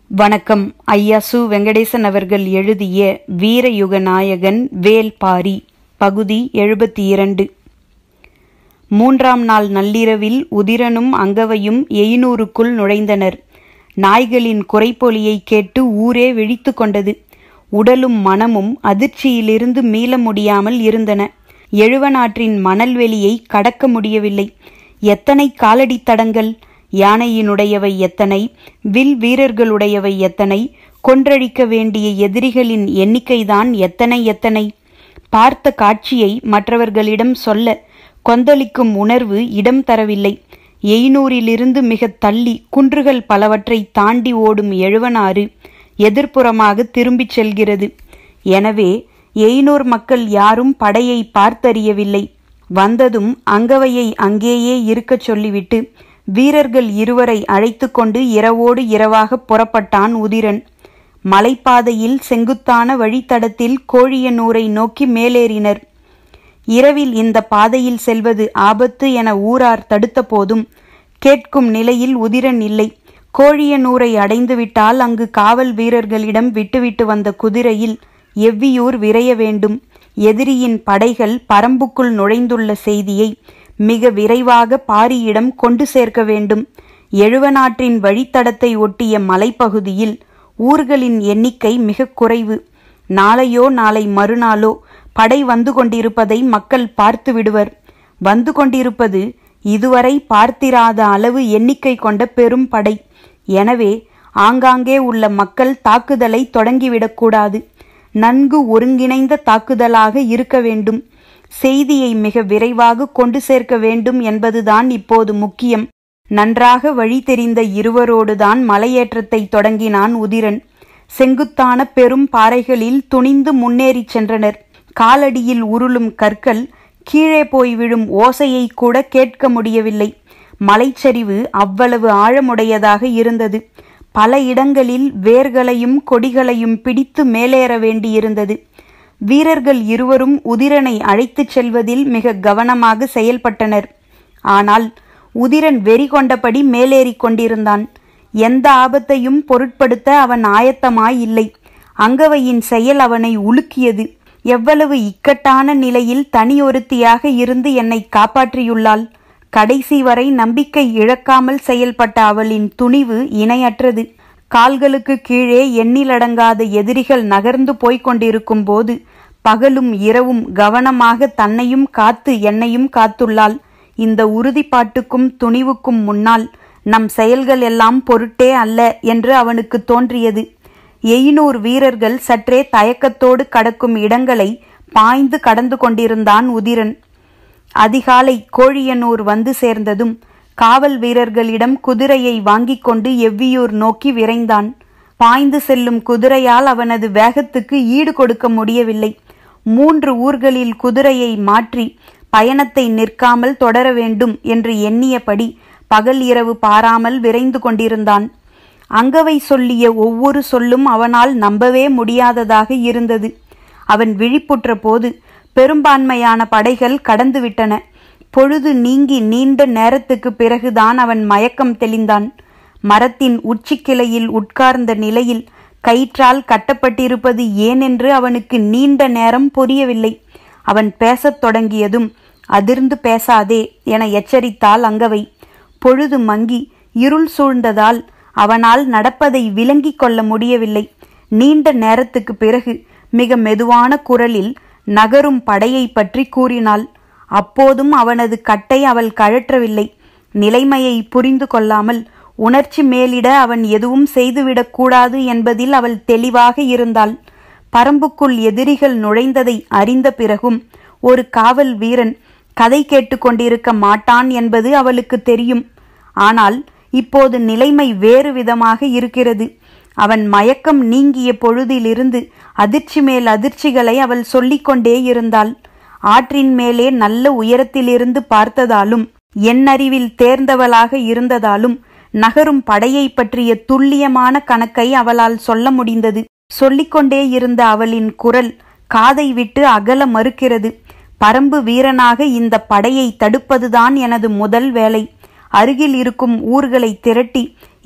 வணக்கம் ஐயா சு வெங்கடேசன் அவர்கள் எழுதிய வீரயுக நாயகன் வேல்பாரி பகுதி எழுபத்தி இரண்டு மூன்றாம் நாள் நள்ளிரவில் உதிரனும் அங்கவையும் எயினூருக்குள் நுழைந்தனர் நாய்களின் குறைப்பொலியை கேட்டு ஊரே விழித்து கொண்டது உடலும் மனமும் அதிர்ச்சியிலிருந்து மீள முடியாமல் இருந்தன எழுவனாற்றின் மணல்வெளியை கடக்க முடியவில்லை எத்தனை காலடி தடங்கள் யானையினுடையவை எத்தனை வில் வீரர்களுடையவை எத்தனை கொன்றழிக்க வேண்டிய எதிரிகளின் எண்ணிக்கைதான் எத்தனை எத்தனை பார்த்த காட்சியை மற்றவர்களிடம் சொல்ல கொந்தளிக்கும் உணர்வு இடம் தரவில்லை எய்னூரிலிருந்து மிக தள்ளி குன்றுகள் பலவற்றை தாண்டி ஓடும் எழுவனாறு எதிர்ப்புறமாக திரும்பிச் செல்கிறது எனவே எய்னூர் மக்கள் யாரும் படையை பார்த்தறியவில்லை வந்ததும் அங்கவையை அங்கேயே இருக்கச் சொல்லிவிட்டு வீரர்கள் இருவரை அழைத்து கொண்டு இரவோடு இரவாக புறப்பட்டான் உதிரன் மலைப்பாதையில் செங்குத்தான வழித்தடத்தில் கோழியனூரை நோக்கி மேலேறினர் இரவில் இந்த பாதையில் செல்வது ஆபத்து என ஊரார் தடுத்த போதும் கேட்கும் நிலையில் உதிரன் இல்லை கோழியனூரை அடைந்துவிட்டால் அங்கு காவல் வீரர்களிடம் விட்டுவிட்டு வந்த குதிரையில் எவ்வியூர் விரைய வேண்டும் எதிரியின் படைகள் பரம்புக்குள் நுழைந்துள்ள செய்தியை மிக விரைவாக பாரியிடம் கொண்டு சேர்க்க வேண்டும் எழுவனாற்றின் வழித்தடத்தை ஒட்டிய மலைப்பகுதியில் ஊர்களின் எண்ணிக்கை மிக குறைவு நாளையோ நாளை மறுநாளோ படை வந்து கொண்டிருப்பதை மக்கள் பார்த்து விடுவர் வந்து கொண்டிருப்பது இதுவரை பார்த்திராத அளவு எண்ணிக்கை கொண்ட பெரும் படை எனவே ஆங்காங்கே உள்ள மக்கள் தாக்குதலை தொடங்கிவிடக்கூடாது நன்கு ஒருங்கிணைந்த தாக்குதலாக இருக்க வேண்டும் செய்தியை மிக விரைவாக கொண்டு சேர்க்க வேண்டும் என்பதுதான் இப்போது முக்கியம் நன்றாக வழி தெரிந்த இருவரோடுதான் மலையேற்றத்தை தொடங்கினான் உதிரன் செங்குத்தான பெரும் பாறைகளில் துணிந்து முன்னேறிச் சென்றனர் காலடியில் உருளும் கற்கள் கீழே போய் விழும் ஓசையை கூட கேட்க முடியவில்லை மலைச்சரிவு அவ்வளவு ஆழமுடையதாக இருந்தது பல இடங்களில் வேர்களையும் கொடிகளையும் பிடித்து மேலேற வேண்டியிருந்தது வீரர்கள் இருவரும் உதிரனை அழைத்துச் செல்வதில் மிக கவனமாக செயல்பட்டனர் ஆனால் உதிரன் வெறி கொண்டபடி மேலேறிக் கொண்டிருந்தான் எந்த ஆபத்தையும் பொருட்படுத்த அவன் ஆயத்தமாய் இல்லை அங்கவையின் செயல் அவனை உலுக்கியது எவ்வளவு இக்கட்டான நிலையில் தனியொருத்தியாக இருந்து என்னை காப்பாற்றியுள்ளாள் கடைசி வரை நம்பிக்கை இழக்காமல் செயல்பட்ட அவளின் துணிவு இணையற்றது கால்களுக்கு கீழே எண்ணிலடங்காத எதிரிகள் நகர்ந்து போய்க் கொண்டிருக்கும் போது பகலும் இரவும் கவனமாக தன்னையும் காத்து என்னையும் காத்துள்ளாள் இந்த உறுதிப்பாட்டுக்கும் துணிவுக்கும் முன்னால் நம் செயல்கள் எல்லாம் பொருட்டே அல்ல என்று அவனுக்கு தோன்றியது எயினூர் வீரர்கள் சற்றே தயக்கத்தோடு கடக்கும் இடங்களை பாய்ந்து கடந்து கொண்டிருந்தான் உதிரன் அதிகாலை கோழியனூர் வந்து சேர்ந்ததும் காவல் வீரர்களிடம் குதிரையை வாங்கிக் கொண்டு எவ்வியூர் நோக்கி விரைந்தான் பாய்ந்து செல்லும் குதிரையால் அவனது வேகத்துக்கு ஈடு கொடுக்க முடியவில்லை மூன்று ஊர்களில் குதிரையை மாற்றி பயணத்தை நிற்காமல் தொடர வேண்டும் என்று எண்ணியபடி பகல் இரவு பாராமல் விரைந்து கொண்டிருந்தான் அங்கவை சொல்லிய ஒவ்வொரு சொல்லும் அவனால் நம்பவே முடியாததாக இருந்தது அவன் விழிப்புற்ற போது பெரும்பான்மையான படைகள் கடந்துவிட்டன பொழுது நீங்கி நீண்ட நேரத்துக்கு பிறகுதான் அவன் மயக்கம் தெளிந்தான் மரத்தின் உச்சிக்கிளையில் உட்கார்ந்த நிலையில் கயிற்றால் கட்டப்பட்டிருப்பது ஏனென்று அவனுக்கு நீண்ட நேரம் புரியவில்லை அவன் பேசத் தொடங்கியதும் அதிர்ந்து பேசாதே என எச்சரித்தாள் அங்கவை பொழுது மங்கி இருள் சூழ்ந்ததால் அவனால் நடப்பதை விளங்கிக் கொள்ள முடியவில்லை நீண்ட நேரத்துக்கு பிறகு மிக மெதுவான குரலில் நகரும் படையை பற்றி கூறினாள் அப்போதும் அவனது கட்டை அவள் கழற்றவில்லை நிலைமையை புரிந்து கொள்ளாமல் உணர்ச்சி மேலிட அவன் எதுவும் செய்துவிடக்கூடாது என்பதில் அவள் தெளிவாக இருந்தாள் பரம்புக்குள் எதிரிகள் நுழைந்ததை அறிந்த பிறகும் ஒரு காவல் வீரன் கதை கேட்டுக்கொண்டிருக்க மாட்டான் என்பது அவளுக்கு தெரியும் ஆனால் இப்போது நிலைமை வேறு விதமாக இருக்கிறது அவன் மயக்கம் நீங்கிய பொழுதிலிருந்து அதிர்ச்சி மேல் அதிர்ச்சிகளை அவள் சொல்லிக்கொண்டே இருந்தாள் ஆற்றின் மேலே நல்ல உயரத்திலிருந்து பார்த்ததாலும் எண்ணறிவில் தேர்ந்தவளாக இருந்ததாலும் நகரும் படையை பற்றிய துல்லியமான கணக்கை அவளால் சொல்ல முடிந்தது சொல்லிக்கொண்டே இருந்த அவளின் குரல் காதை விட்டு அகல மறுக்கிறது பரம்பு வீரனாக இந்த படையை தடுப்பதுதான் எனது முதல் வேலை அருகில் இருக்கும் ஊர்களை திரட்டி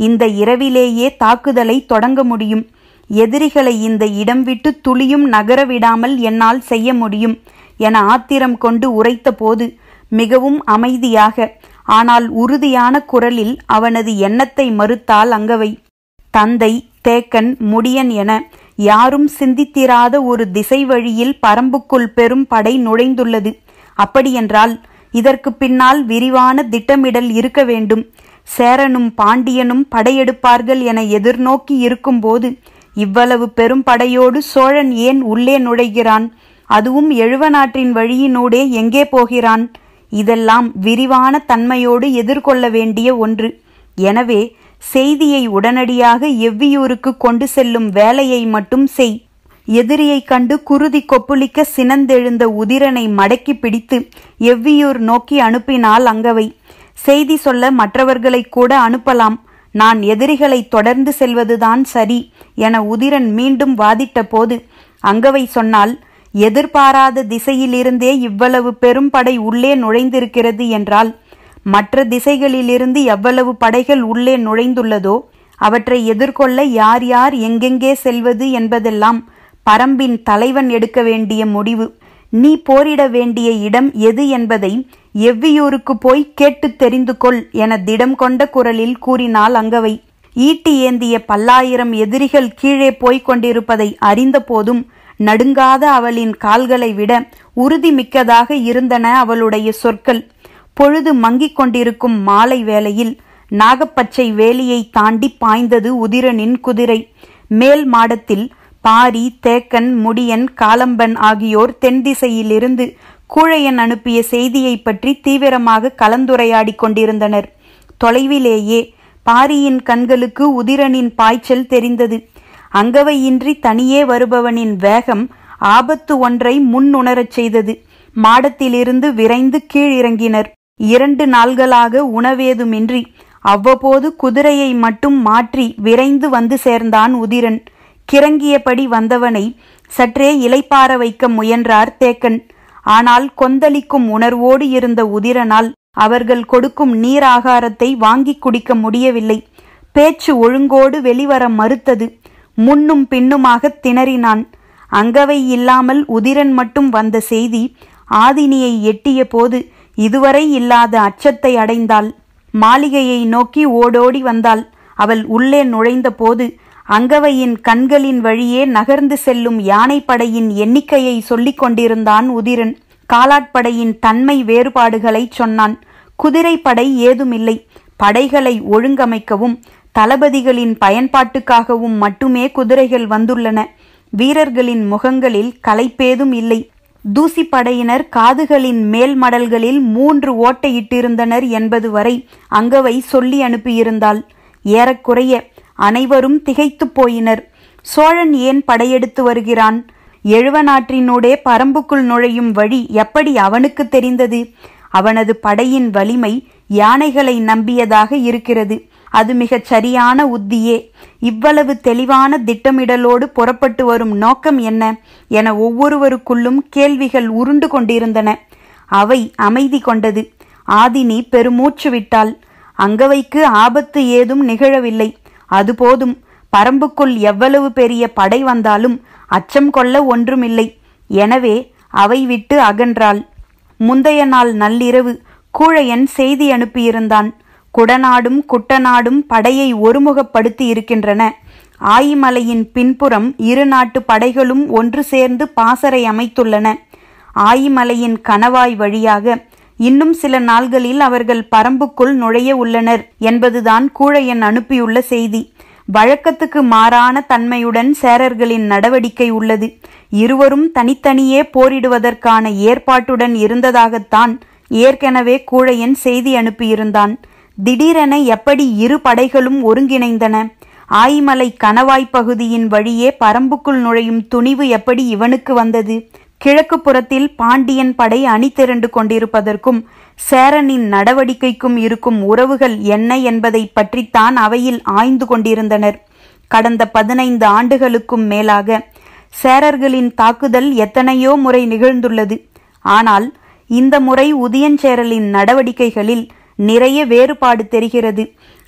இந்த இரவிலேயே தாக்குதலை தொடங்க முடியும் எதிரிகளை இந்த இடம் விட்டு துளியும் நகர விடாமல் என்னால் செய்ய முடியும் என ஆத்திரம் கொண்டு உரைத்தபோது மிகவும் அமைதியாக ஆனால் உறுதியான குரலில் அவனது எண்ணத்தை மறுத்தாள் அங்கவை தந்தை தேக்கன் முடியன் என யாரும் சிந்தித்திராத ஒரு திசை வழியில் பரம்புக்குள் பெரும் படை நுழைந்துள்ளது அப்படியென்றால் இதற்கு பின்னால் விரிவான திட்டமிடல் இருக்க வேண்டும் சேரனும் பாண்டியனும் படையெடுப்பார்கள் என எதிர்நோக்கி இருக்கும்போது இவ்வளவு பெரும் படையோடு சோழன் ஏன் உள்ளே நுழைகிறான் அதுவும் எழுவனாற்றின் வழியினூடே எங்கே போகிறான் இதெல்லாம் விரிவான தன்மையோடு எதிர்கொள்ள வேண்டிய ஒன்று எனவே செய்தியை உடனடியாக எவ்வியூருக்கு கொண்டு செல்லும் வேலையை மட்டும் செய் எதிரியைக் கண்டு குருதி கொப்புளிக்க சினந்தெழுந்த உதிரனை மடக்கி பிடித்து எவ்வியூர் நோக்கி அனுப்பினாள் அங்கவை செய்தி சொல்ல மற்றவர்களைக் கூட அனுப்பலாம் நான் எதிரிகளை தொடர்ந்து செல்வதுதான் சரி என உதிரன் மீண்டும் வாதிட்ட போது அங்கவை சொன்னால் எதிர்பாராத திசையிலிருந்தே இவ்வளவு பெரும் படை உள்ளே நுழைந்திருக்கிறது என்றால் மற்ற திசைகளிலிருந்து எவ்வளவு படைகள் உள்ளே நுழைந்துள்ளதோ அவற்றை எதிர்கொள்ள யார் யார் எங்கெங்கே செல்வது என்பதெல்லாம் பரம்பின் தலைவன் எடுக்க வேண்டிய முடிவு நீ போரிட வேண்டிய இடம் எது என்பதை எவ்வியூருக்கு போய் கேட்டு தெரிந்து கொள் என திடம் கொண்ட குரலில் கூறினாள் அங்கவை ஈட்டி ஏந்திய பல்லாயிரம் எதிரிகள் கீழே போய்க் கொண்டிருப்பதை அறிந்த போதும் நடுங்காத அவளின் கால்களை விட உறுதி மிக்கதாக இருந்தன அவளுடைய சொற்கள் பொழுது மங்கிக் கொண்டிருக்கும் மாலை வேளையில் நாகப்பச்சை வேலியை தாண்டி பாய்ந்தது உதிரனின் குதிரை மேல் மாடத்தில் பாரி தேக்கன் முடியன் காலம்பன் ஆகியோர் தென் திசையிலிருந்து கூழையன் அனுப்பிய செய்தியை பற்றி தீவிரமாக கலந்துரையாடிக் கொண்டிருந்தனர் தொலைவிலேயே பாரியின் கண்களுக்கு உதிரனின் பாய்ச்சல் தெரிந்தது அங்கவையின்றி தனியே வருபவனின் வேகம் ஆபத்து ஒன்றை முன்னுணரச் செய்தது மாடத்திலிருந்து விரைந்து கீழிறங்கினர் இரண்டு நாள்களாக உணவேதுமின்றி அவ்வப்போது குதிரையை மட்டும் மாற்றி விரைந்து வந்து சேர்ந்தான் உதிரன் கிறங்கியபடி வந்தவனை சற்றே இலைப்பார வைக்க முயன்றார் தேக்கன் ஆனால் கொந்தளிக்கும் உணர்வோடு இருந்த உதிரனால் அவர்கள் கொடுக்கும் நீராகாரத்தை வாங்கிக் குடிக்க முடியவில்லை பேச்சு ஒழுங்கோடு வெளிவர மறுத்தது முன்னும் பின்னுமாக திணறினான் அங்கவை இல்லாமல் உதிரன் மட்டும் வந்த செய்தி ஆதினியை எட்டிய போது இதுவரை இல்லாத அச்சத்தை அடைந்தாள் மாளிகையை நோக்கி ஓடோடி வந்தாள் அவள் உள்ளே நுழைந்த போது அங்கவையின் கண்களின் வழியே நகர்ந்து செல்லும் யானைப்படையின் எண்ணிக்கையை சொல்லிக் கொண்டிருந்தான் உதிரன் காலாட்படையின் தன்மை வேறுபாடுகளை சொன்னான் குதிரைப்படை ஏதுமில்லை படைகளை ஒழுங்கமைக்கவும் தளபதிகளின் பயன்பாட்டுக்காகவும் மட்டுமே குதிரைகள் வந்துள்ளன வீரர்களின் முகங்களில் களைப்பேதும் இல்லை தூசிப்படையினர் காதுகளின் மேல் மடல்களில் மூன்று ஓட்டையிட்டிருந்தனர் என்பது வரை அங்கவை சொல்லி அனுப்பியிருந்தாள் ஏறக்குறைய அனைவரும் திகைத்துப் போயினர் சோழன் ஏன் படையெடுத்து வருகிறான் எழுவனாற்றினூடே பரம்புக்குள் நுழையும் வழி எப்படி அவனுக்கு தெரிந்தது அவனது படையின் வலிமை யானைகளை நம்பியதாக இருக்கிறது அது மிகச் சரியான உத்தியே இவ்வளவு தெளிவான திட்டமிடலோடு புறப்பட்டு வரும் நோக்கம் என்ன என ஒவ்வொருவருக்குள்ளும் கேள்விகள் உருண்டு கொண்டிருந்தன அவை அமைதி கொண்டது ஆதினி பெருமூச்சு விட்டாள் அங்கவைக்கு ஆபத்து ஏதும் நிகழவில்லை அது போதும் பரம்புக்குள் எவ்வளவு பெரிய படை வந்தாலும் அச்சம் கொள்ள ஒன்றுமில்லை எனவே அவை விட்டு அகன்றாள் முந்தைய நாள் நள்ளிரவு கூழையன் செய்தி அனுப்பியிருந்தான் குடநாடும் குட்டநாடும் படையை ஒருமுகப்படுத்தி இருக்கின்றன ஆயிமலையின் பின்புறம் இரு நாட்டு படைகளும் ஒன்று சேர்ந்து பாசறை அமைத்துள்ளன ஆயிமலையின் கணவாய் வழியாக இன்னும் சில நாள்களில் அவர்கள் பரம்புக்குள் நுழைய உள்ளனர் என்பதுதான் கூழையன் அனுப்பியுள்ள செய்தி வழக்கத்துக்கு மாறான தன்மையுடன் சேரர்களின் நடவடிக்கை உள்ளது இருவரும் தனித்தனியே போரிடுவதற்கான ஏற்பாட்டுடன் இருந்ததாகத்தான் ஏற்கனவே கூழையன் செய்தி அனுப்பியிருந்தான் திடீரென எப்படி இரு படைகளும் ஒருங்கிணைந்தன ஆயிமலை கணவாய் பகுதியின் வழியே பரம்புக்குள் நுழையும் துணிவு எப்படி இவனுக்கு வந்தது கிழக்கு புறத்தில் பாண்டியன் படை அணி திரண்டு கொண்டிருப்பதற்கும் சேரனின் நடவடிக்கைக்கும் இருக்கும் உறவுகள் என்ன என்பதை பற்றித்தான் அவையில் ஆய்ந்து கொண்டிருந்தனர் கடந்த பதினைந்து ஆண்டுகளுக்கும் மேலாக சேரர்களின் தாக்குதல் எத்தனையோ முறை நிகழ்ந்துள்ளது ஆனால் இந்த முறை உதியஞ்சேரலின் நடவடிக்கைகளில் நிறைய வேறுபாடு தெரிகிறது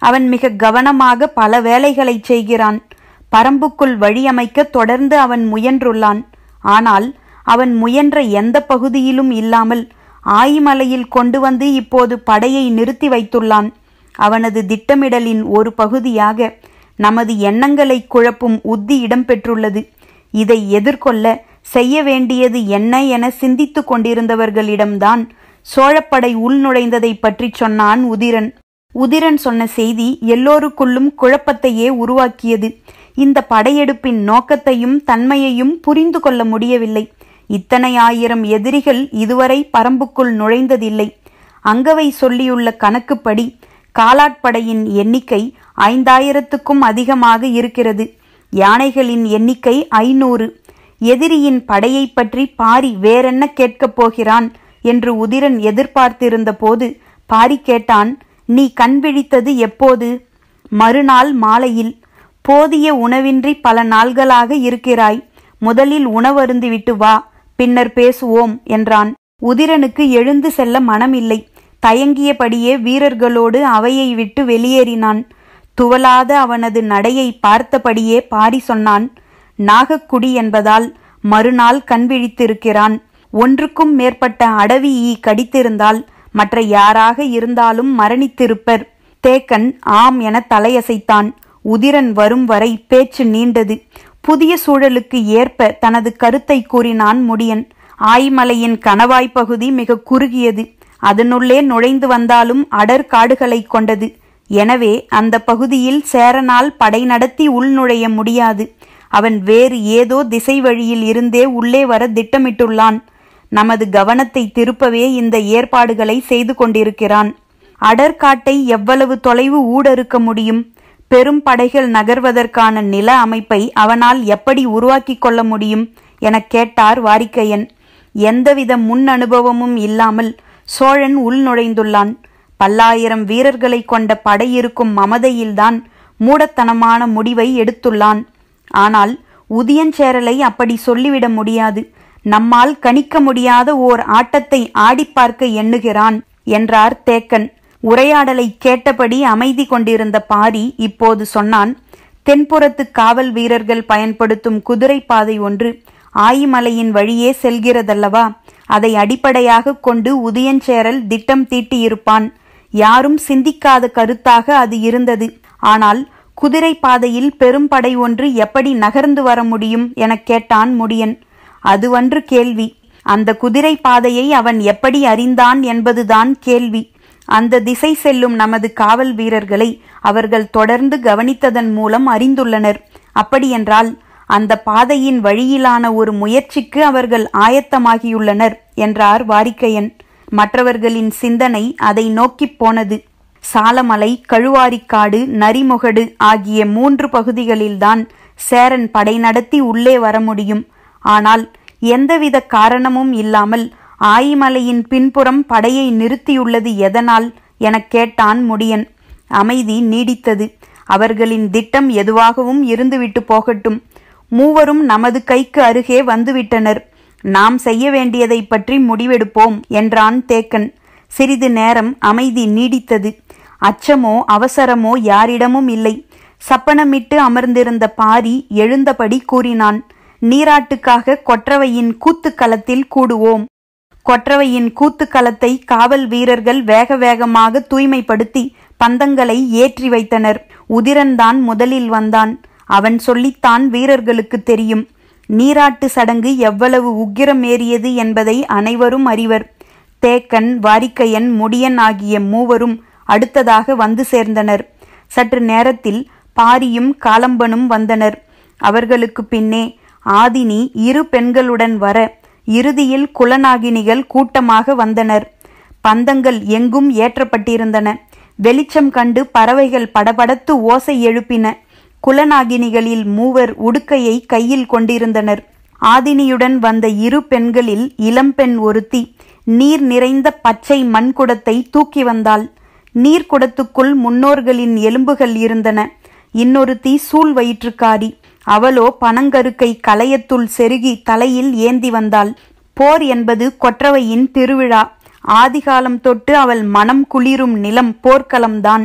அவன் மிக கவனமாக பல வேலைகளைச் செய்கிறான் பரம்புக்குள் வழியமைக்க தொடர்ந்து அவன் முயன்றுள்ளான் ஆனால் அவன் முயன்ற எந்த பகுதியிலும் இல்லாமல் ஆயிமலையில் கொண்டு வந்து இப்போது படையை நிறுத்தி வைத்துள்ளான் அவனது திட்டமிடலின் ஒரு பகுதியாக நமது எண்ணங்களை குழப்பும் உத்தி இடம்பெற்றுள்ளது இதை எதிர்கொள்ள செய்ய வேண்டியது என்ன என சிந்தித்துக் கொண்டிருந்தவர்களிடம்தான் சோழப்படை உள்நுழைந்ததை பற்றி சொன்னான் உதிரன் உதிரன் சொன்ன செய்தி எல்லோருக்குள்ளும் குழப்பத்தையே உருவாக்கியது இந்த படையெடுப்பின் நோக்கத்தையும் தன்மையையும் புரிந்து கொள்ள முடியவில்லை இத்தனை ஆயிரம் எதிரிகள் இதுவரை பரம்புக்குள் நுழைந்ததில்லை அங்கவை சொல்லியுள்ள கணக்குப்படி காலாட்படையின் எண்ணிக்கை ஐந்தாயிரத்துக்கும் அதிகமாக இருக்கிறது யானைகளின் எண்ணிக்கை ஐநூறு எதிரியின் படையை பற்றி பாரி வேறென்ன கேட்கப் போகிறான் என்று உதிரன் எதிர்பார்த்திருந்த போது பாரி கேட்டான் நீ கண் விழித்தது எப்போது மறுநாள் மாலையில் போதிய உணவின்றி பல நாள்களாக இருக்கிறாய் முதலில் உணவருந்திவிட்டு வா பின்னர் பேசுவோம் என்றான் உதிரனுக்கு எழுந்து செல்ல மனமில்லை தயங்கியபடியே வீரர்களோடு அவையை விட்டு வெளியேறினான் துவலாத அவனது நடையை பார்த்தபடியே பாரி சொன்னான் நாகக்குடி என்பதால் மறுநாள் கண் விழித்திருக்கிறான் ஒன்றுக்கும் மேற்பட்ட அடவி ஈ கடித்திருந்தால் மற்ற யாராக இருந்தாலும் மரணித்திருப்பர் தேக்கன் ஆம் என தலையசைத்தான் உதிரன் வரும் வரை பேச்சு நீண்டது புதிய சூழலுக்கு ஏற்ப தனது கருத்தை கூறினான் முடியன் ஆய்மலையின் கணவாய் பகுதி மிக குறுகியது அதனுள்ளே நுழைந்து வந்தாலும் அடர் காடுகளை கொண்டது எனவே அந்த பகுதியில் சேரனால் படை நடத்தி உள்நுழைய முடியாது அவன் வேறு ஏதோ திசை வழியில் இருந்தே உள்ளே வர திட்டமிட்டுள்ளான் நமது கவனத்தை திருப்பவே இந்த ஏற்பாடுகளை செய்து கொண்டிருக்கிறான் அடர்காட்டை எவ்வளவு தொலைவு ஊடறுக்க முடியும் பெரும் படைகள் நகர்வதற்கான நில அமைப்பை அவனால் எப்படி உருவாக்கிக் கொள்ள முடியும் எனக் கேட்டார் வாரிக்கையன் எந்தவித முன் அனுபவமும் இல்லாமல் சோழன் உள் நுழைந்துள்ளான் பல்லாயிரம் வீரர்களை கொண்ட படையிருக்கும் மமதையில்தான் மூடத்தனமான முடிவை எடுத்துள்ளான் ஆனால் உதியஞ்சேரலை அப்படி சொல்லிவிட முடியாது நம்மால் கணிக்க முடியாத ஓர் ஆட்டத்தை ஆடிப் பார்க்க எண்ணுகிறான் என்றார் தேக்கன் உரையாடலை கேட்டபடி அமைதி கொண்டிருந்த பாரி இப்போது சொன்னான் தென்புறத்து காவல் வீரர்கள் பயன்படுத்தும் குதிரை பாதை ஒன்று ஆயிமலையின் வழியே செல்கிறதல்லவா அதை அடிப்படையாக கொண்டு உதயஞ்சேரல் திட்டம் தீட்டியிருப்பான் யாரும் சிந்திக்காத கருத்தாக அது இருந்தது ஆனால் குதிரை பாதையில் பெரும் படை ஒன்று எப்படி நகர்ந்து வர முடியும் எனக் கேட்டான் முடியன் அதுவன்று கேள்வி அந்த குதிரை பாதையை அவன் எப்படி அறிந்தான் என்பதுதான் கேள்வி அந்த திசை செல்லும் நமது காவல் வீரர்களை அவர்கள் தொடர்ந்து கவனித்ததன் மூலம் அறிந்துள்ளனர் அப்படியென்றால் அந்த பாதையின் வழியிலான ஒரு முயற்சிக்கு அவர்கள் ஆயத்தமாகியுள்ளனர் என்றார் வாரிக்கையன் மற்றவர்களின் சிந்தனை அதை நோக்கிப் போனது சாலமலை கழுவாரிக்காடு நரிமுகடு ஆகிய மூன்று பகுதிகளில்தான் சேரன் படை நடத்தி உள்ளே வர முடியும் ஆனால் எந்தவித காரணமும் இல்லாமல் ஆயிமலையின் பின்புறம் படையை நிறுத்தியுள்ளது எதனால் எனக் கேட்டான் முடியன் அமைதி நீடித்தது அவர்களின் திட்டம் எதுவாகவும் இருந்துவிட்டு போகட்டும் மூவரும் நமது கைக்கு அருகே வந்துவிட்டனர் நாம் செய்ய வேண்டியதை பற்றி முடிவெடுப்போம் என்றான் தேக்கன் சிறிது நேரம் அமைதி நீடித்தது அச்சமோ அவசரமோ யாரிடமும் இல்லை சப்பனமிட்டு அமர்ந்திருந்த பாரி எழுந்தபடி கூறினான் நீராட்டுக்காக கொற்றவையின் கூத்துக்களத்தில் கூடுவோம் கொற்றவையின் கூத்துக்களத்தை காவல் வீரர்கள் வேக வேகமாக தூய்மைப்படுத்தி பந்தங்களை ஏற்றி வைத்தனர் உதிரன்தான் முதலில் வந்தான் அவன் சொல்லித்தான் வீரர்களுக்கு தெரியும் நீராட்டு சடங்கு எவ்வளவு உக்கிரமேறியது என்பதை அனைவரும் அறிவர் தேக்கன் வாரிக்கையன் முடியன் ஆகிய மூவரும் அடுத்ததாக வந்து சேர்ந்தனர் சற்று நேரத்தில் பாரியும் காலம்பனும் வந்தனர் அவர்களுக்கு பின்னே ஆதினி இரு பெண்களுடன் வர இறுதியில் குலநாகினிகள் கூட்டமாக வந்தனர் பந்தங்கள் எங்கும் ஏற்றப்பட்டிருந்தன வெளிச்சம் கண்டு பறவைகள் படபடத்து ஓசை எழுப்பின குலநாகினிகளில் மூவர் உடுக்கையை கையில் கொண்டிருந்தனர் ஆதினியுடன் வந்த இரு பெண்களில் இளம்பெண் ஒருத்தி நீர் நிறைந்த பச்சை மண்குடத்தை தூக்கி வந்தாள் நீர்க்குடத்துக்குள் முன்னோர்களின் எலும்புகள் இருந்தன இன்னொருத்தி சூழ் வயிற்றுக்காரி அவளோ பனங்கருக்கை கலையத்துள் செருகி தலையில் ஏந்தி வந்தாள் போர் என்பது கொற்றவையின் திருவிழா ஆதிகாலம் தொட்டு அவள் மனம் குளிரும் நிலம் போர்க்களம்தான்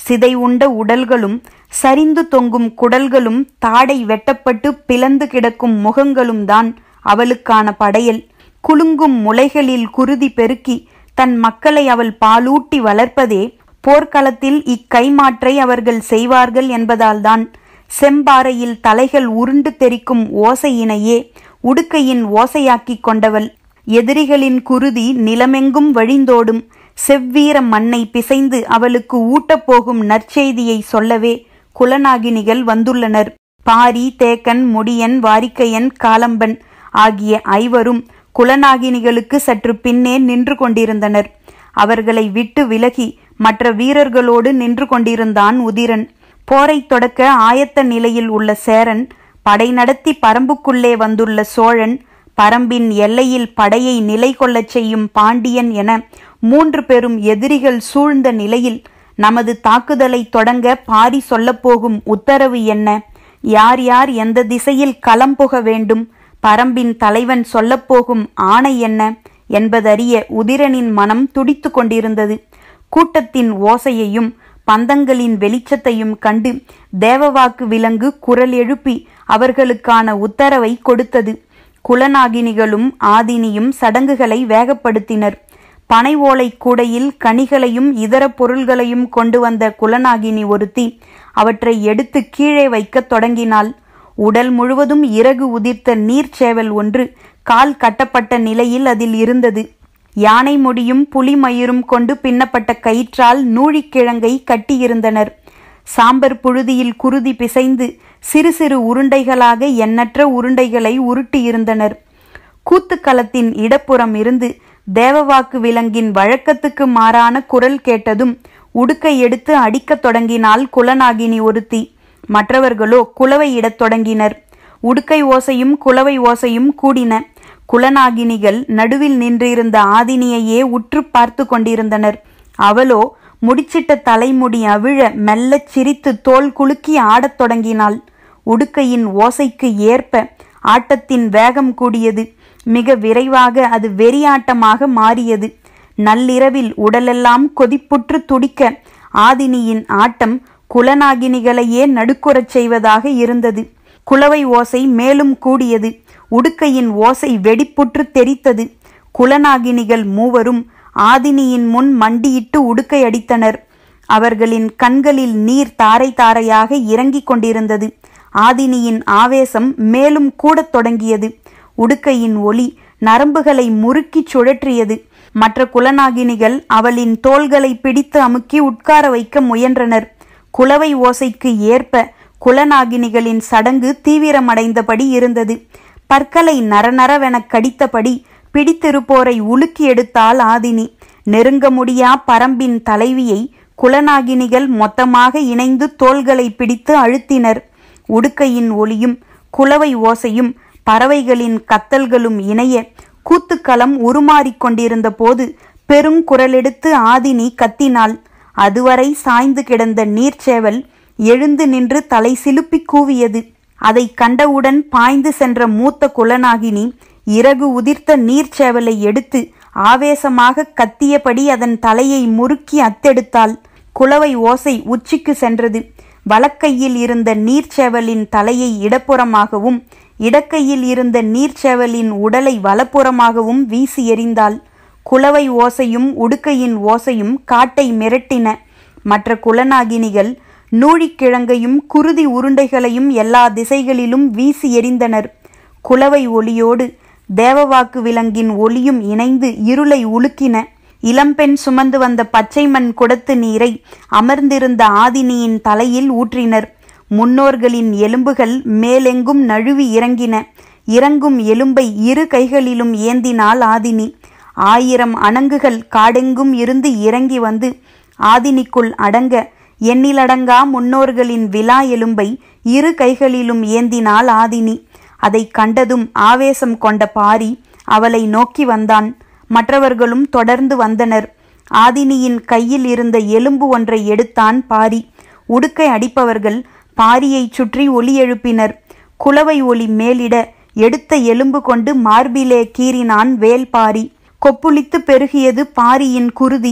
சிதை உண்ட உடல்களும் சரிந்து தொங்கும் குடல்களும் தாடை வெட்டப்பட்டு பிளந்து கிடக்கும் முகங்களும் தான் அவளுக்கான படையல் குலுங்கும் முளைகளில் குருதி பெருக்கி தன் மக்களை அவள் பாலூட்டி வளர்ப்பதே போர்க்களத்தில் இக்கைமாற்றை அவர்கள் செய்வார்கள் என்பதால்தான் செம்பாறையில் தலைகள் உருண்டு தெரிக்கும் ஓசையினையே உடுக்கையின் ஓசையாக்கிக் கொண்டவள் எதிரிகளின் குருதி நிலமெங்கும் வழிந்தோடும் செவ்வீர மண்ணை பிசைந்து அவளுக்கு ஊட்டப்போகும் நற்செய்தியை சொல்லவே குலநாகினிகள் வந்துள்ளனர் பாரி தேக்கன் முடியன் வாரிக்கையன் காலம்பன் ஆகிய ஐவரும் குலநாகினிகளுக்கு சற்று பின்னே நின்று கொண்டிருந்தனர் அவர்களை விட்டு விலகி மற்ற வீரர்களோடு நின்று கொண்டிருந்தான் உதிரன் போரைத் தொடக்க ஆயத்த நிலையில் உள்ள சேரன் படை நடத்தி பரம்புக்குள்ளே வந்துள்ள சோழன் பரம்பின் எல்லையில் படையை நிலை கொள்ளச் செய்யும் பாண்டியன் என மூன்று பெரும் எதிரிகள் சூழ்ந்த நிலையில் நமது தாக்குதலை தொடங்க பாரி சொல்லப்போகும் உத்தரவு என்ன யார் யார் எந்த திசையில் களம் புக வேண்டும் பரம்பின் தலைவன் சொல்லப்போகும் ஆணை என்ன என்பதறிய உதிரனின் மனம் துடித்து கொண்டிருந்தது கூட்டத்தின் ஓசையையும் பந்தங்களின் வெளிச்சத்தையும் கண்டு தேவவாக்கு விலங்கு குரல் எழுப்பி அவர்களுக்கான உத்தரவை கொடுத்தது குலநாகினிகளும் ஆதினியும் சடங்குகளை வேகப்படுத்தினர் பனை ஓலை கூடையில் கனிகளையும் இதர பொருள்களையும் கொண்டு வந்த குலநாகினி ஒருத்தி அவற்றை எடுத்து கீழே வைக்கத் தொடங்கினாள் உடல் முழுவதும் இறகு உதிர்த்த நீர்ச்சேவல் ஒன்று கால் கட்டப்பட்ட நிலையில் அதில் இருந்தது யானை முடியும் புலிமயிரும் கொண்டு பின்னப்பட்ட கயிற்றால் நூழிக்கிழங்கை கட்டியிருந்தனர் சாம்பர் புழுதியில் குருதி பிசைந்து சிறு சிறு உருண்டைகளாக எண்ணற்ற உருண்டைகளை உருட்டியிருந்தனர் கூத்துக்களத்தின் இடப்புறம் இருந்து தேவவாக்கு விலங்கின் வழக்கத்துக்கு மாறான குரல் கேட்டதும் உடுக்கை எடுத்து அடிக்கத் தொடங்கினாள் குலநாகினி ஒருத்தி மற்றவர்களோ குலவையிடத் தொடங்கினர் உடுக்கை ஓசையும் குலவை ஓசையும் கூடின குலநாகினிகள் நடுவில் நின்றிருந்த ஆதினியையே உற்று பார்த்து கொண்டிருந்தனர் அவளோ முடிச்சிட்ட தலைமுடி அவிழ மெல்லச் சிரித்து தோல் குலுக்கி ஆடத் தொடங்கினாள் உடுக்கையின் ஓசைக்கு ஏற்ப ஆட்டத்தின் வேகம் கூடியது மிக விரைவாக அது வெறியாட்டமாக மாறியது நள்ளிரவில் உடலெல்லாம் கொதிப்புற்று துடிக்க ஆதினியின் ஆட்டம் குலநாகினிகளையே நடுக்குறச் செய்வதாக இருந்தது குலவை ஓசை மேலும் கூடியது உடுக்கையின் ஓசை வெடிப்புற்று தெரித்தது குலநாகினிகள் மூவரும் ஆதினியின் முன் மண்டியிட்டு உடுக்கை அடித்தனர் அவர்களின் கண்களில் நீர் தாரை தாரையாக இறங்கிக் கொண்டிருந்தது ஆதினியின் ஆவேசம் மேலும் கூடத் தொடங்கியது உடுக்கையின் ஒளி நரம்புகளை முறுக்கிச் சுழற்றியது மற்ற குலநாகினிகள் அவளின் தோள்களை பிடித்து அமுக்கி உட்கார வைக்க முயன்றனர் குலவை ஓசைக்கு ஏற்ப குலநாகினிகளின் சடங்கு தீவிரமடைந்தபடி இருந்தது பற்களை நரநரவெனக் கடித்தபடி பிடித்திருப்போரை உலுக்கி எடுத்தாள் ஆதினி நெருங்க முடியா பரம்பின் தலைவியை குலநாகினிகள் மொத்தமாக இணைந்து தோள்களை பிடித்து அழுத்தினர் உடுக்கையின் ஒளியும் குலவை ஓசையும் பறவைகளின் கத்தல்களும் இணைய கூத்துக்களம் உருமாறிக் கொண்டிருந்த போது பெருங்குரலெடுத்து ஆதினி கத்தினாள் அதுவரை சாய்ந்து கிடந்த நீர்ச்சேவல் எழுந்து நின்று தலை சிலுப்பி கூவியது அதை கண்டவுடன் பாய்ந்து சென்ற மூத்த குலநாகினி இறகு உதிர்த்த நீர்ச்சேவலை எடுத்து ஆவேசமாக கத்தியபடி அதன் தலையை முறுக்கி அத்தெடுத்தாள் குலவை ஓசை உச்சிக்கு சென்றது வலக்கையில் இருந்த நீர்ச்சேவலின் தலையை இடப்புறமாகவும் இடக்கையில் இருந்த நீர்ச்சேவலின் உடலை வலப்புறமாகவும் வீசி எறிந்தாள் குலவை ஓசையும் உடுக்கையின் ஓசையும் காட்டை மிரட்டின மற்ற குலநாகினிகள் நூழிக்கிழங்கையும் குருதி உருண்டைகளையும் எல்லா திசைகளிலும் வீசி எறிந்தனர் குலவை ஒளியோடு தேவவாக்கு விலங்கின் ஒளியும் இணைந்து இருளை உலுக்கின இளம்பெண் சுமந்து வந்த பச்சை மண் குடத்து நீரை அமர்ந்திருந்த ஆதினியின் தலையில் ஊற்றினர் முன்னோர்களின் எலும்புகள் மேலெங்கும் நழுவி இறங்கின இறங்கும் எலும்பை இரு கைகளிலும் ஏந்தினாள் ஆதினி ஆயிரம் அணங்குகள் காடெங்கும் இருந்து இறங்கி வந்து ஆதினிக்குள் அடங்க எண்ணிலடங்கா முன்னோர்களின் விழா எலும்பை இரு கைகளிலும் ஏந்தினாள் ஆதினி அதை கண்டதும் ஆவேசம் கொண்ட பாரி அவளை நோக்கி வந்தான் மற்றவர்களும் தொடர்ந்து வந்தனர் ஆதினியின் கையில் இருந்த எலும்பு ஒன்றை எடுத்தான் பாரி உடுக்கை அடிப்பவர்கள் பாரியைச் சுற்றி ஒலி எழுப்பினர் குலவை ஒளி மேலிட எடுத்த எலும்பு கொண்டு மார்பிலே கீறினான் வேல்பாரி கொப்புளித்து பெருகியது பாரியின் குருதி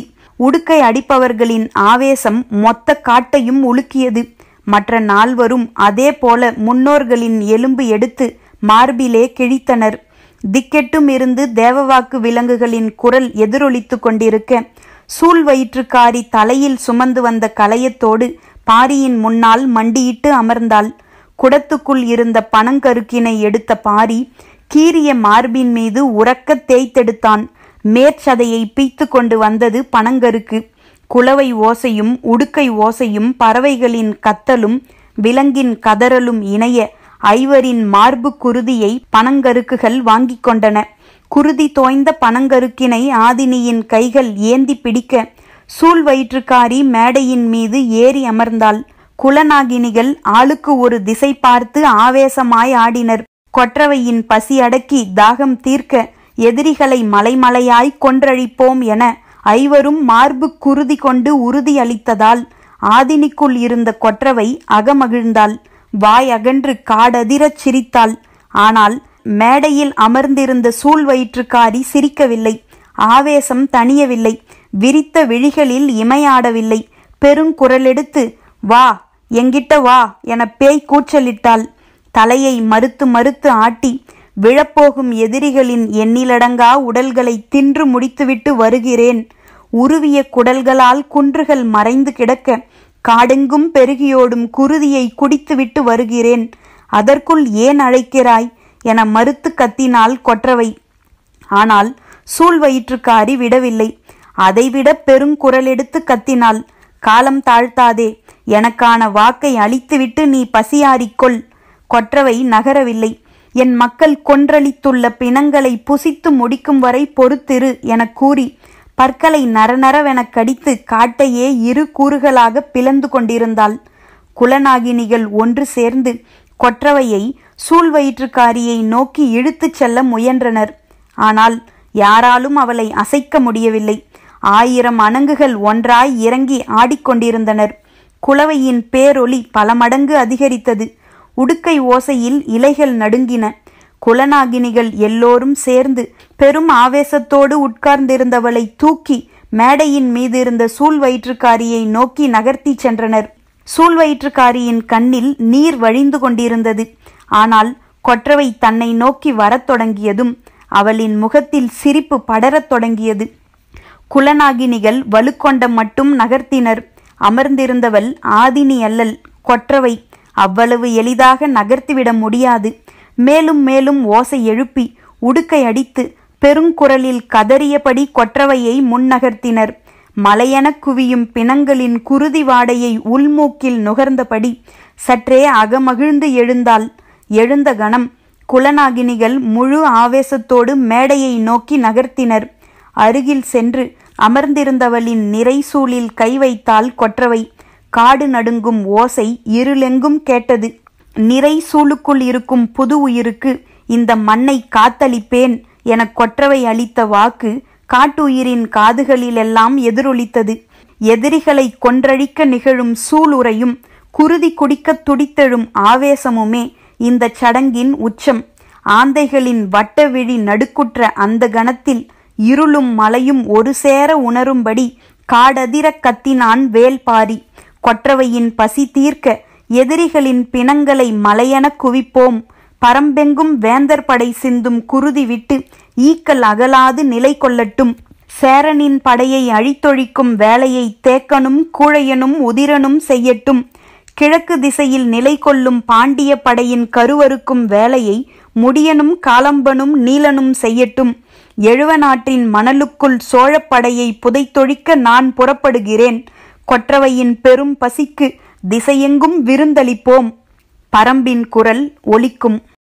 உடுக்கை அடிப்பவர்களின் ஆவேசம் மொத்த காட்டையும் உலுக்கியது மற்ற நால்வரும் அதே போல முன்னோர்களின் எலும்பு எடுத்து மார்பிலே கிழித்தனர் திக்கெட்டும் இருந்து தேவவாக்கு விலங்குகளின் குரல் எதிரொலித்துக் கொண்டிருக்க சூழ் வயிற்றுக்காரி தலையில் சுமந்து வந்த களையத்தோடு பாரியின் முன்னால் மண்டியிட்டு அமர்ந்தாள் குடத்துக்குள் இருந்த பனங்கருக்கினை எடுத்த பாரி கீரிய மார்பின் மீது உறக்க தேய்த்தெடுத்தான் மேற்சதையை பீத்து கொண்டு வந்தது பனங்கருக்கு குளவை ஓசையும் உடுக்கை ஓசையும் பறவைகளின் கத்தலும் விலங்கின் கதறலும் இணைய ஐவரின் மார்பு குருதியை பனங்கருக்குகள் வாங்கிக் கொண்டன குருதி தோய்ந்த பனங்கருக்கினை ஆதினியின் கைகள் ஏந்தி பிடிக்க சூழ் வயிற்றுக்காரி மேடையின் மீது ஏறி அமர்ந்தாள் குலநாகினிகள் ஆளுக்கு ஒரு திசை பார்த்து ஆவேசமாய் ஆடினர் கொற்றவையின் பசி அடக்கி தாகம் தீர்க்க எதிரிகளை மலைமலையாய் கொன்றழிப்போம் என ஐவரும் மார்பு குருதி கொண்டு உறுதி அளித்ததால் ஆதினிக்குள் இருந்த கொற்றவை அகமகிழ்ந்தாள் வாய் அகன்று காடதிரச் சிரித்தாள் ஆனால் மேடையில் அமர்ந்திருந்த சூழ் வயிற்றுக்காரி சிரிக்கவில்லை ஆவேசம் தணியவில்லை விரித்த விழிகளில் இமையாடவில்லை பெருங்குரலெடுத்து வா எங்கிட்ட வா என பேய் கூச்சலிட்டாள் தலையை மறுத்து மறுத்து ஆட்டி விழப்போகும் எதிரிகளின் எண்ணிலடங்கா உடல்களை தின்று முடித்துவிட்டு வருகிறேன் உருவிய குடல்களால் குன்றுகள் மறைந்து கிடக்க காடெங்கும் பெருகியோடும் குருதியை குடித்துவிட்டு வருகிறேன் அதற்குள் ஏன் அழைக்கிறாய் என மறுத்து கத்தினாள் கொற்றவை ஆனால் சூழ் வயிற்றுக்காரி விடவில்லை அதைவிட பெருங்குரலெடுத்து கத்தினாள் காலம் தாழ்த்தாதே எனக்கான வாக்கை அழித்துவிட்டு நீ பசியாறிக்கொள் கொற்றவை நகரவில்லை என் மக்கள் கொன்றளித்துள்ள பிணங்களை புசித்து முடிக்கும் வரை பொறுத்திரு எனக் கூறி பற்களை நரநரவெனக் கடித்து காட்டையே இரு கூறுகளாக பிளந்து கொண்டிருந்தாள் குலநாகினிகள் ஒன்று சேர்ந்து கொற்றவையை சூழ்வயிற்றுக்காரியை நோக்கி இழுத்துச் செல்ல முயன்றனர் ஆனால் யாராலும் அவளை அசைக்க முடியவில்லை ஆயிரம் அணங்குகள் ஒன்றாய் இறங்கி ஆடிக்கொண்டிருந்தனர் குளவையின் பேரொளி பல மடங்கு அதிகரித்தது உடுக்கை ஓசையில் இலைகள் நடுங்கின குலநாகினிகள் எல்லோரும் சேர்ந்து பெரும் ஆவேசத்தோடு உட்கார்ந்திருந்தவளை தூக்கி மேடையின் மீது இருந்த சூழ் வயிற்றுக்காரியை நோக்கி நகர்த்தி சென்றனர் சூழ் வயிற்றுக்காரியின் கண்ணில் நீர் வழிந்து கொண்டிருந்தது ஆனால் கொற்றவை தன்னை நோக்கி வரத் தொடங்கியதும் அவளின் முகத்தில் சிரிப்பு படரத் தொடங்கியது குலநாகினிகள் வலுக்கொண்ட மட்டும் நகர்த்தினர் அமர்ந்திருந்தவள் ஆதினி அல்லல் கொற்றவை அவ்வளவு எளிதாக நகர்த்திவிட முடியாது மேலும் மேலும் ஓசை எழுப்பி உடுக்கை அடித்து பெருங்குரலில் கதறியபடி கொற்றவையை முன்னகர்த்தினர் மலையெனக் குவியும் பிணங்களின் குருதி வாடையை உள்மூக்கில் நுகர்ந்தபடி சற்றே அகமகிழ்ந்து எழுந்தாள் எழுந்த கணம் குலநாகினிகள் முழு ஆவேசத்தோடு மேடையை நோக்கி நகர்த்தினர் அருகில் சென்று அமர்ந்திருந்தவளின் நிறைசூழில் கை வைத்தாள் கொற்றவை காடு நடுங்கும் ஓசை இருளெங்கும் கேட்டது நிறை சூளுக்குள் இருக்கும் புது உயிருக்கு இந்த மண்ணை காத்தளிப்பேன் என கொற்றவை அளித்த வாக்கு காட்டுயிரின் காதுகளிலெல்லாம் எதிரொலித்தது எதிரிகளை கொன்றழிக்க நிகழும் சூளுரையும் குருதி குடிக்கத் துடித்தெழும் ஆவேசமுமே இந்த சடங்கின் உச்சம் ஆந்தைகளின் வட்டவிழி நடுக்குற்ற அந்த கணத்தில் இருளும் மலையும் ஒரு சேர உணரும்படி காடதிரக் கத்தினான் வேல்பாரி கொற்றவையின் பசி தீர்க்க எதிரிகளின் பிணங்களை மலையெனக் குவிப்போம் பரம்பெங்கும் வேந்தர் படை சிந்தும் குருதி விட்டு ஈக்கள் அகலாது நிலை கொள்ளட்டும் சேரனின் படையை அழித்தொழிக்கும் வேலையை தேக்கனும் கூழையனும் உதிரனும் செய்யட்டும் கிழக்கு திசையில் நிலை கொள்ளும் பாண்டிய படையின் கருவறுக்கும் வேலையை முடியனும் காலம்பனும் நீலனும் செய்யட்டும் எழுவ நாட்டின் மணலுக்குள் சோழப்படையை புதைத்தொழிக்க நான் புறப்படுகிறேன் கொற்றவையின் பெரும் பசிக்கு திசையெங்கும் விருந்தளிப்போம் பரம்பின் குரல் ஒலிக்கும்